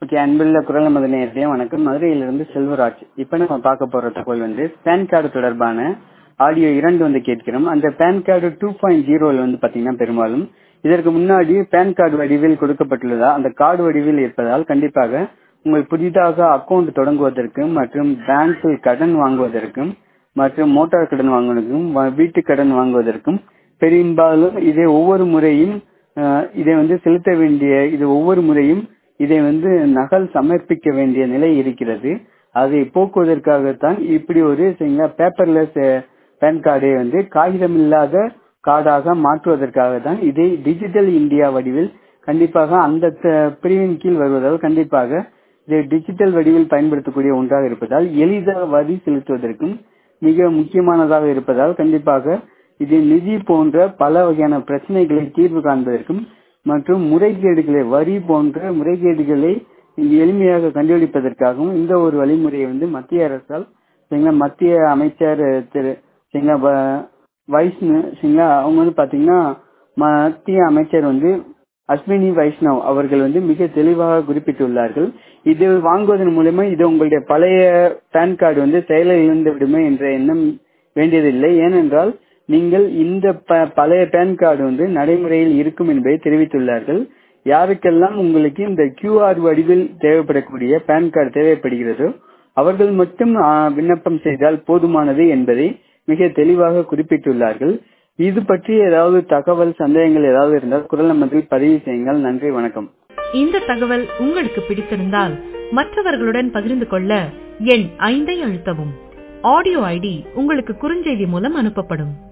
okay அன்புள்ள குரல் நமது நேரடியா வணக்கம் மதுரையிலிருந்து செல்வராஜ் இப்ப நம்ம பார்க்க போற தகவல் வந்து பேன் கார்டு தொடர்பான ஆடியோ இரண்டு வந்து கேட்கிறோம் அந்த பேன் கார்டு டூ பாயிண்ட் ஜீரோல வந்து பாத்தீங்கன்னா பெரும்பாலும் இதற்கு முன்னாடி பேன் கார்டு வடிவில் கொடுக்கப்பட்டுள்ளதா அந்த கார்டு வடிவில் இருப்பதால் கண்டிப்பாக உங்கள் புதிதாக அக்கவுண்ட் தொடங்குவதற்கும் மற்றும் பேங்கில் கடன் வாங்குவதற்கும் மற்றும் மோட்டார் கடன் வாங்குவதற்கும் வ- வீட்டு கடன் வாங்குவதற்கும் பெரும்பாலும் இதை ஒவ்வொரு முறையும் அஹ், இதை வந்து செலுத்த வேண்டிய இது ஒவ்வொரு முறையும் இதை வந்து நகல் சமர்ப்பிக்க வேண்டிய நிலை இருக்கிறது அதை போக்குவதற்காகத்தான் இப்படி ஒரு பேப்பர்லெஸ் பேன் கார்டை வந்து காகிதமில்லாத கார்டாக மாற்றுவதற்காக தான் இதை டிஜிட்டல் இந்தியா வடிவில் கண்டிப்பாக அந்த த- பிரிவின் கீழ் வருவதால் கண்டிப்பாக இதை டிஜிட்டல் வடிவில் பயன்படுத்தக்கூடிய ஒன்றாக இருப்பதால் எளிதாக வரி செலுத்துவதற்கும் மிக முக்கியமானதாக இருப்பதால் கண்டிப்பாக இது நிதி போன்ற பல வகையான பிரச்சனைகளை தீர்வு காண்பதற்கும் மற்றும் முறைகேடுகளை வரி போன்ற முறைகேடுகளை எளிமையாக கண்டுபிடிப்பதற்காகவும் இந்த ஒரு வழிமுறையை வந்து மத்திய அரசால் சரிங்களா மத்திய அமைச்சர் திரு சரிங்களா வ- வைஷ்ணு சரிங்களா அவங்க வந்து பாத்தீங்கன்னா மத்திய அமைச்சர் வந்து அஸ்வினி வைஷ்ணவ் அவர்கள் வந்து மிக தெளிவாக குறிப்பிட்டுள்ளார்கள் இது வாங்குவதன் மூலமா இது உங்களுடைய பழைய பேன் கார்டு வந்து செயலில் இழந்து விடுமே என்ற எண்ணம் வேண்டியதில்லை ஏனென்றால் நீங்கள் இந்த ப- பழைய பேன் கார்டு வந்து நடைமுறையில் இருக்கும் என்பதை தெரிவித்துள்ளார்கள் யாருக்கெல்லாம் உங்களுக்கு இந்த QR வடிவில் தேவைப்படக்கூடிய பேன் கார்டு தேவைப்படுகிறதோ அவர்கள் மட்டும் ஆ, விண்ணப்பம் செய்தால் போதுமானது என்பதை மிக தெளிவாக குறிப்பிட்டுள்ளார்கள் இது பற்றி ஏதாவது தகவல் சந்தேகங்கள் ஏதாவது இருந்தால் குரல் நம்பரில் பதிவு செய்யுங்கள் நன்றி வணக்கம் இந்த தகவல் உங்களுக்கு பிடித்திருந்தால் மற்றவர்களுடன் பகிர்ந்து கொள்ள எண் ஐந்தை அழுத்தவும் ஆடியோ ஐடி உங்களுக்கு குறுஞ்செய்தி மூலம் அனுப்பப்படும்